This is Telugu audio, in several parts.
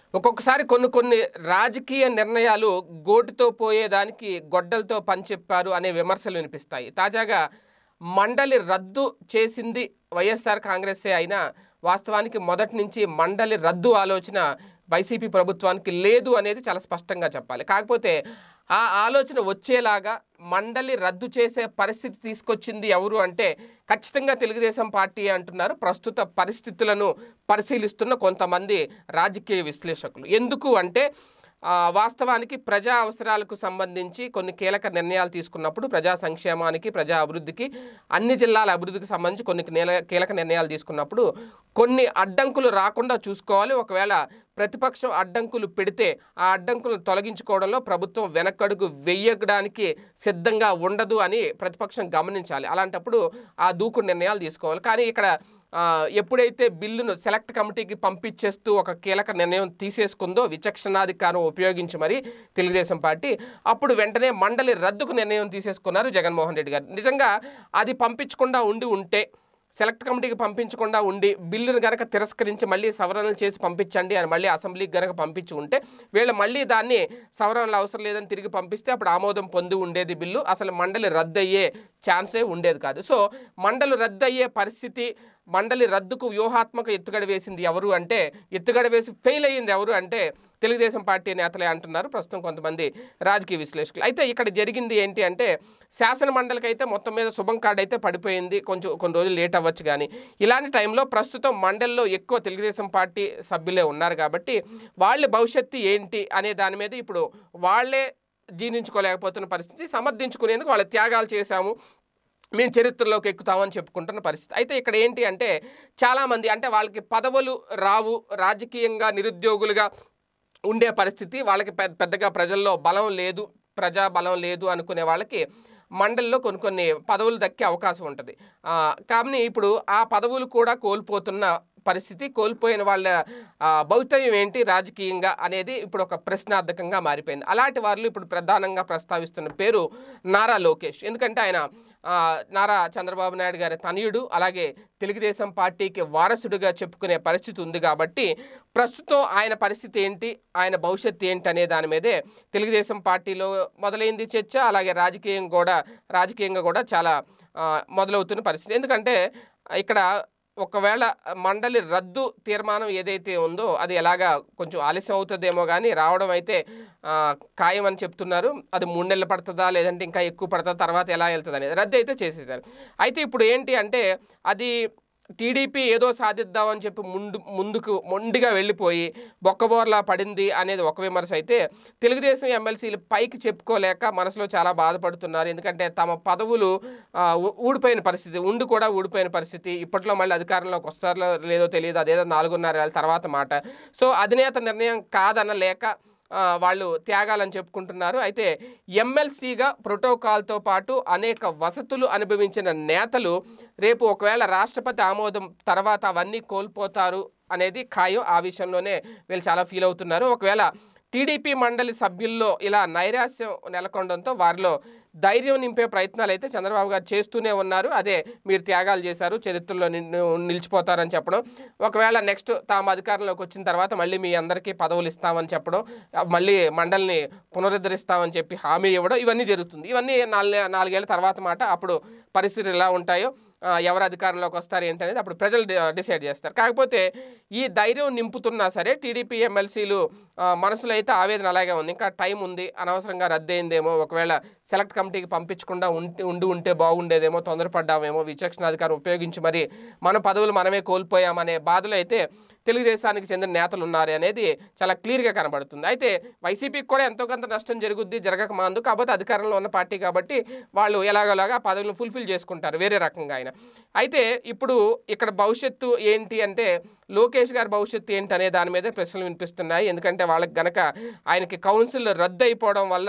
ఒక్కొక్కసారి కొన్ని కొన్ని రాజకీయ నిర్ణయాలు గోటుతో పోయేదానికి గొడ్డలతో పని చెప్పారు అనే విమర్శలు వినిపిస్తాయి తాజాగా మండలి రద్దు చేసింది వైఎస్ఆర్ కాంగ్రెస్సే అయినా వాస్తవానికి మొదటి నుంచి మండలి రద్దు ఆలోచన వైసీపీ ప్రభుత్వానికి లేదు అనేది చాలా స్పష్టంగా చెప్పాలి కాకపోతే ఆ ఆలోచన వచ్చేలాగా మండలి రద్దు చేసే పరిస్థితి తీసుకొచ్చింది ఎవరు అంటే ఖచ్చితంగా తెలుగుదేశం పార్టీ అంటున్నారు ప్రస్తుత పరిస్థితులను పరిశీలిస్తున్న కొంతమంది రాజకీయ విశ్లేషకులు ఎందుకు అంటే ఆ, వాస్తవానికి ప్రజా అవసరాలకు సంబంధించి కొన్ని కీలక నిర్ణయాలు తీసుకున్నప్పుడు ప్రజా సంక్షేమానికి ప్రజా అభివృద్ధికి అన్ని జిల్లాల అభివృద్ధికి సంబంధించి కొన్ని నేల- కీలక నిర్ణయాలు తీసుకున్నప్పుడు కొన్ని అడ్డంకులు రాకుండా చూసుకోవాలి ఒకవేళ ప్రతిపక్షం అడ్డంకులు పెడితే ఆ అడ్డంకులను తొలగించుకోవడంలో ప్రభుత్వం వెనకడుగు వెయ్యడానికి సిద్ధంగా ఉండదు అని ప్రతిపక్షం గమనించాలి అలాంటప్పుడు ఆ దూకుడు నిర్ణయాలు తీసుకోవాలి కానీ ఇక్కడ ఆ, ఎప్పుడైతే బిల్లును సెలెక్ట్ కమిటీకి పంపించేస్తూ ఒక కీలక నిర్ణయం తీసేసుకుందో విచక్షణాధికారం ఉపయోగించి మరి తెలుగుదేశం పార్టీ అప్పుడు వెంటనే మండలి రద్దుకు నిర్ణయం తీసేసుకున్నారు జగన్మోహన్ రెడ్డి గారు నిజంగా అది పంపించకుండా ఉండి ఉంటే సెలెక్ట్ కమిటీకి పంపించకుండా ఉండి బిల్లును గనక తిరస్కరించి మళ్ళీ సవరణలు చేసి పంపించండి అని మళ్ళీ అసెంబ్లీకి గనక పంపించి ఉంటే వీళ్ళు మళ్ళీ దాన్ని సవరణలు అవసరం లేదని తిరిగి పంపిస్తే అప్పుడు ఆమోదం పొంది ఉండేది బిల్లు అసలు మండలి రద్దు అయ్యే ఛాన్సే ఉండేది కాదు సో మండలి రద్దు అయ్యే పరిస్థితి మండలి రద్దుకు వ్యూహాత్మక ఎత్తుగడ వేసింది ఎవరు అంటే ఎత్తుగడ వేసి ఫెయిల్ అయ్యింది ఎవరు అంటే తెలుగుదేశం పార్టీ నేతలే అంటున్నారు ప్రస్తుతం కొంతమంది రాజకీయ విశ్లేషకులు అయితే ఇక్కడ జరిగింది ఏంటి అంటే శాసన మండలికి అయితే మొత్తం మీద శుభం కార్డు అయితే పడిపోయింది కొంచెం కొన్ని రోజులు లేట్ అవ్వచ్చు కానీ ఇలాంటి టైంలో ప్రస్తుతం మండలిలో ఎక్కువ తెలుగుదేశం పార్టీ సభ్యులే ఉన్నారు కాబట్టి వాళ్ళ భవిష్యత్తు ఏంటి అనే దాని మీద ఇప్పుడు వాళ్ళే జీర్ణించుకోలేకపోతున్న పరిస్థితి సమర్థించుకునేందుకు వాళ్ళ త్యాగాలు చేశాము మేము చరిత్రలోకి ఎక్కుతామని చెప్పుకుంటున్న పరిస్థితి అయితే ఇక్కడ ఏంటి అంటే చాలామంది అంటే వాళ్ళకి పదవులు రావు రాజకీయంగా నిరుద్యోగులుగా ఉండే పరిస్థితి వాళ్ళకి పెద్ద పెద్దగా ప్రజల్లో బలం లేదు ప్రజా బలం లేదు అనుకునే వాళ్ళకి మండలిలో కొన్ని కొన్ని పదవులు దక్కే అవకాశం ఉంటుంది ఆ, కానీ ఇప్పుడు ఆ పదవులు కూడా కోల్పోతున్న పరిస్థితి కోల్పోయిన వాళ్ళ ఆ, భౌతవ్యం ఏంటి రాజకీయంగా అనేది ఇప్పుడు ఒక ప్రశ్నార్థకంగా మారిపోయింది అలాంటి వాళ్ళు ఇప్పుడు ప్రధానంగా ప్రస్తావిస్తున్న పేరు నారా లోకేష్ ఎందుకంటే ఆయన ఆ, నారా చంద్రబాబు నాయుడు గారి తనయుడు అలాగే తెలుగుదేశం పార్టీకి వారసుడిగా చెప్పుకునే పరిస్థితి ఉంది కాబట్టి ప్రస్తుతం ఆయన పరిస్థితి ఏంటి ఆయన భవిష్యత్తు ఏంటి అనే దాని మీదే తెలుగుదేశం పార్టీలో మొదలైంది చర్చ అలాగే రాజకీయం కూడా రాజకీయంగా కూడా చాలా ఆ, మొదలవుతున్న పరిస్థితి ఎందుకంటే ఇక్కడ ఒకవేళ మండలి రద్దు తీర్మానం ఏదైతే ఉందో అది ఎలాగా కొంచెం ఆలస్యం అవుతుందేమో కానీ రావడం అయితే ఆ, ఖాయం అని చెప్తున్నారు అది మూడు నెలలు పడుతుందా లేదంటే ఇంకా ఎక్కువ పడుతుందా తర్వాత ఎలా వెళ్తుంది అనేది రద్దు అయితే చేసేసారు అయితే ఇప్పుడు ఏంటి అంటే అది టీడీపీ ఏదో సాధిద్దామని చెప్పి ముందు ముందుకు మొండిగా వెళ్ళిపోయి బొక్కబోర్లా పడింది అనేది ఒక విమర్శ అయితే తెలుగుదేశం ఎమ్మెల్సీలు పైకి చెప్పుకోలేక మనసులో చాలా బాధపడుతున్నారు ఎందుకంటే తమ పదవులు ఆ, ఊ- ఊడిపోయిన పరిస్థితి ఉండి కూడా ఊడిపోయిన పరిస్థితి ఇప్పట్లో మళ్ళీ అధికారంలోకి వస్తారో లేదో తెలియదు అదేదో నాలుగున్నర ఏళ్ళ తర్వాత మాట సో అధినేత నిర్ణయం కాదనలేక ఆ, వాళ్ళు త్యాగాలని చెప్పుకుంటున్నారు అయితే ఎమ్మెల్సీగా ప్రోటోకాల్తో పాటు అనేక వసతులు అనుభవించిన నేతలు రేపు ఒకవేళ రాష్ట్రపతి ఆమోదం తర్వాత అవన్నీ కోల్పోతారు అనేది ఖాయం ఆ విషయంలోనే వీళ్ళు చాలా ఫీల్ అవుతున్నారు ఒకవేళ టీడీపీ మండలి సభ్యుల్లో ఇలా నైరాశ్యం నెలకొనడంతో వారిలో ధైర్యం నింపే ప్రయత్నాలు అయితే చంద్రబాబు గారు చేస్తూనే ఉన్నారు అదే మీరు త్యాగాలు చేశారు చరిత్రలో నిన్ను నిలిచిపోతారని చెప్పడం ఒకవేళ నెక్స్ట్ తాము అధికారంలోకి వచ్చిన తర్వాత మళ్ళీ మీ అందరికీ పదవులు ఇస్తామని చెప్పడం మళ్ళీ మండలిని పునరుద్ధరిస్తామని చెప్పి హామీ ఇవ్వడం ఇవన్నీ జరుగుతుంది ఇవన్నీ నాలుగే నాలుగేళ్ల తర్వాత మాట అప్పుడు పరిస్థితులు ఎలా ఉంటాయో ఆ, ఎవరు అధికారంలోకి వస్తారు ఏంటనేది అప్పుడు ప్రజలు డి- డిసైడ్ చేస్తారు కాకపోతే ఈ ధైర్యం నింపుతున్నా సరే టీడీపీ ఎమ్మెల్సీలు ఆ, మనసులో అయితే ఆవేదన అలాగే ఉంది ఇంకా టైం ఉంది అనవసరంగా రద్దయిందేమో ఒకవేళ సెలెక్ట్ కమిటీకి పంపించకుండా ఉంటే ఉండి ఉంటే బాగుండేదేమో తొందరపడ్డామేమో విచక్షణాధికారం ఉపయోగించి మరి మన పదవులు మనమే కోల్పోయామనే బాధలు అయితే తెలుగుదేశానికి చెందిన నేతలు ఉన్నారు అనేది చాలా క్లియర్గా కనబడుతుంది అయితే వైసీపీకి కూడా ఎంతో కొంత నష్టం జరుగుద్ది జరగక మాందు కాకపోతే అధికారంలో ఉన్న పార్టీ కాబట్టి వాళ్ళు ఎలాగోలాగా ఆ పదవులను ఫుల్ఫిల్ చేసుకుంటారు వేరే రకంగా ఆయన అయితే ఇప్పుడు ఇక్కడ భవిష్యత్తు ఏంటి అంటే లోకేష్ గారి భవిష్యత్తు ఏంటి అనే దాని మీదే ప్రశ్నలు వినిపిస్తున్నాయి ఎందుకంటే వాళ్ళకి గనక ఆయనకి కౌన్సిల్ రద్దు అయిపోవడం వల్ల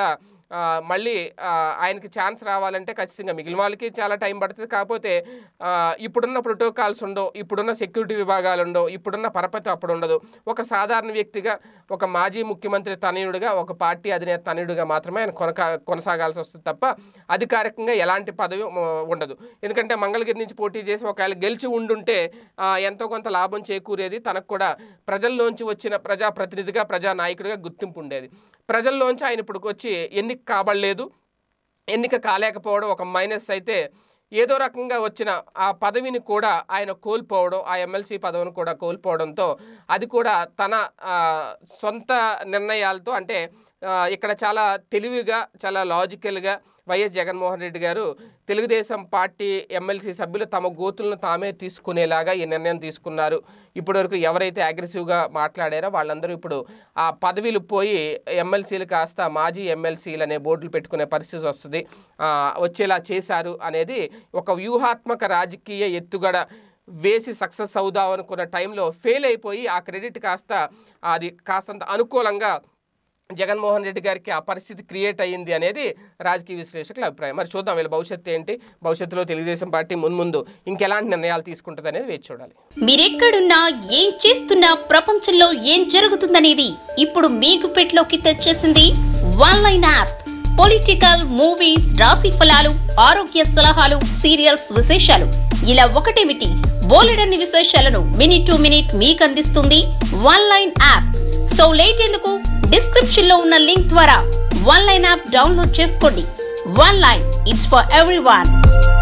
ఆ, మళ్ళీ ఆ, ఆయనకి ఛాన్స్ రావాలంటే ఖచ్చితంగా మిగిలిన వాళ్ళకి చాలా టైం పడుతుంది కాకపోతే ఆ, ఇప్పుడున్న ప్రోటోకాల్స్ ఉండవు ఇప్పుడున్న సెక్యూరిటీ విభాగాలు ఉండవు ఇప్పుడున్న పరపతి అప్పుడు ఉండదు ఒక సాధారణ వ్యక్తిగా ఒక మాజీ ముఖ్యమంత్రి తనయుడిగా ఒక పార్టీ అధినేత తనయుడిగా మాత్రమే ఆయన కొనకా కొనసాగాల్సి వస్తుంది తప్ప అధికారికంగా ఎలాంటి పదవి మ, ఉండదు ఎందుకంటే మంగళగిరి నుంచి పోటీ చేసి ఒకవేళ గెలిచి ఉండుంటే ఆ, ఎంతో కొంత లాభం చేకూరేది తనకు కూడా ప్రజల్లోంచి వచ్చిన ప్రజాప్రతినిధిగా ప్రజానాయకుడిగా గుర్తింపు ఉండేది ప్రజల్లోంచి ఆయన ఇప్పుడు వచ్చి ఎన్నిక కాబడలేదు ఎన్నిక కాలేకపోవడం ఒక మైనస్ అయితే ఏదో రకంగా వచ్చిన ఆ పదవిని కూడా ఆయన కోల్పోవడం ఆ ఎమ్మెల్సీ పదవిని కూడా కోల్పోవడంతో అది కూడా తన ఆ, సొంత నిర్ణయాలతో అంటే ఆ, ఇక్కడ చాలా తెలివిగా చాలా లాజికల్గా వైఎస్ జగన్మోహన్ రెడ్డి గారు తెలుగుదేశం పార్టీ ఎమ్మెల్సీ సభ్యులు తమ గోతులను తామే తీసుకునేలాగా ఈ నిర్ణయం తీసుకున్నారు ఇప్పటివరకు ఎవరైతే అగ్రెసివ్గా మాట్లాడారో వాళ్ళందరూ ఇప్పుడు ఆ పదవిలు పోయి ఎమ్మెల్సీలు కాస్త మాజీ ఎమ్మెల్సీలు అనే బోర్డులు పెట్టుకునే పరిస్థితి వస్తుంది ఆ, వచ్చేలా చేశారు అనేది ఒక వ్యూహాత్మక రాజకీయ ఎత్తుగడ వేసి సక్సెస్ అవుదాం అనుకున్న టైంలో ఫెయిల్ అయిపోయి ఆ క్రెడిట్ కాస్త అది కాస్తంత అనుకూలంగా జగన్మోహన్ రెడ్డి గారికి ఆ పరిస్థితి క్రియేట్ అయ్యింది అనేది రాజకీయ విశ్లేషకుల అభిప్రాయం మరి చూద్దాం వీళ్ళ భవిష్యత్తు ఏంటి భవిష్యత్తులో తెలుగుదేశం పార్టీ మున్ముందు ఇంకెలాంటి నిర్ణయాలు తీసుకుంటుంది అనేది వేచి చూడాలి మీరెక్కడున్నా ఏం చేస్తున్నా ప్రపంచంలో ఏం జరుగుతుందనేది ఇప్పుడు మీకు పెట్లోకి తెచ్చేసింది one line app political movies రాశి ఫలాలు ఆరోగ్య సలహాలు సీరియల్స్ విశేషాలు ఇలా ఒకటేమిటి బోలెడన్ని విశేషాలను మినిట్ టు మినిట్ మీకు అందిస్తుంది one line app so late ఎందుకు డిస్క్రిప్షన్ లో ఉన్న లింక్ ద్వారా వన్ లైన్ యాప్ డౌన్లోడ్ చేసుకోండి one line it's for every